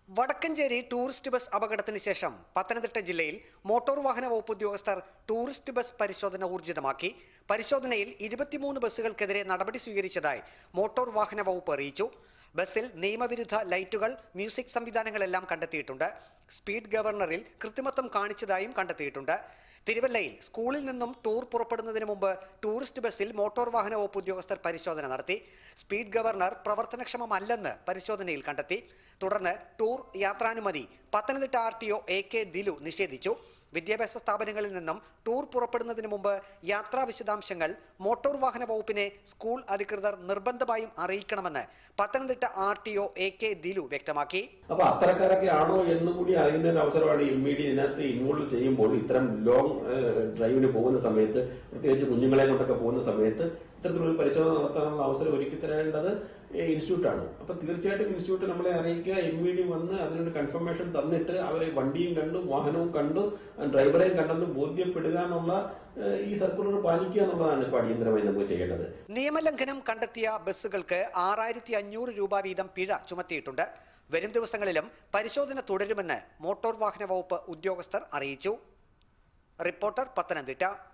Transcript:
Vadakkanchery tourist bus അപകടത്തിന് ശേഷം പത്തനംതിട്ട ജില്ലയിൽ മോട്ടോർ വാഹന വകുപ്പ് ഉദ്യോഗസ്ഥർ ടൂറിസ്റ്റ് ബസ് പരിശോധന ഊർജിതമാക്കി പരിശോധനയിൽ ഇരുപത്തിമൂന്ന് ബസ്സുകൾക്കെതിരെ നടപടി സ്വീകരിച്ചതായി മോട്ടോർ വാഹന വകുപ്പ് അറിയിച്ചു ബസ്സിൽ നിയമവിരുദ്ധ ലൈറ്റുകൾ മ്യൂസിക് സംവിധാനങ്ങളെല്ലാം കണ്ടെത്തിയിട്ടുണ്ട് സ്പീഡ് ഗവർണറിൽ കൃത്രിമത്വം കാണിച്ചതായും കണ്ടെത്തിയിട്ടുണ്ട് തിരുവല്ലയിൽ സ്കൂളിൽ നിന്നും ടൂർ പുറപ്പെടുന്നതിന് മുമ്പ് ടൂറിസ്റ്റ് ബസ്സിൽ മോട്ടോർ വാഹന വകുപ്പ് ഉദ്യോഗസ്ഥർ പരിശോധന നടത്തി സ്പീഡ് ഗവർണർ പ്രവർത്തനക്ഷമമല്ലെന്ന് പരിശോധനയിൽ കണ്ടെത്തി തുടർന്ന് ടൂർ യാത്രാനുമതി Pathanamthitta R T O A K Dilu നിഷേധിച്ചു വിദ്യാഭ്യാസ സ്ഥാപനങ്ങളിൽ നിന്നും ടൂർ പുറപ്പെടുന്നതിന് മുമ്പ് യാത്രാ വിശദാംശങ്ങൾ മോട്ടോർ വാഹന വകുപ്പിനെ സ്കൂൾ അധികൃതർ നിർബന്ധമായും അറിയിക്കണമെന്ന് Pathanamthitta R T O A K Dilu വ്യക്തമാക്കി അപ്പൊ അത്തരക്കാരൊക്കെ ആണോ എന്ന് കൂടി അറിയുന്ന ഒരു അവസരമാണ് എം ഇ ഡി ഇതിനകത്ത് ഇൻവോൾവ് ചെയ്യുമ്പോൾ ഇത്തരം ലോങ് ഡ്രൈവിന് പോകുന്ന സമയത്ത് പ്രത്യേകിച്ച് കുഞ്ഞുങ്ങളെ കൊണ്ടൊക്കെ പോകുന്ന സമയത്ത് ഇത്തരത്തിലൊരു പരിശോധന നടത്താനുള്ള അവസരം ഒരുക്കി തരേണ്ടത് ഇൻസ്റ്റിറ്റ്യൂട്ടാണ് അപ്പൊ തീർച്ചയായിട്ടും ഇൻസ്റ്റിറ്റ്യൂട്ട് നമ്മളെ അറിയിക്കുക എം ഇ ഡി വന്ന് അതിനൊരു കൺഫർമേഷൻ തന്നിട്ട് അവരെ വണ്ടിയും കണ്ടു വാഹനവും കണ്ടു ഡ്രൈവറെയും കണ്ടെന്ന് ബോധ്യപ്പെടുക എന്നുള്ള ഏഹ്, ഈ സർക്കുലർ പാലിക്കുക എന്നുള്ളതാണ് ഇപ്പൊ അടിയന്തരമായി നമുക്ക് ചെയ്യേണ്ടത് നിയമലംഘനം കണ്ടെത്തിയ ബസ്സുകൾക്ക് ആറായിരത്തി അഞ്ഞൂറ് രൂപ വീതം പിഴ ചുമത്തിയിട്ടുണ്ട് വരും ദിവസങ്ങളിലും പരിശോധന തുടരുമെന്ന് മോട്ടോർ വാഹന വകുപ്പ് ഉദ്യോഗസ്ഥർ അറിയിച്ചു റിപ്പോർട്ടർ പത്തനംതിട്ട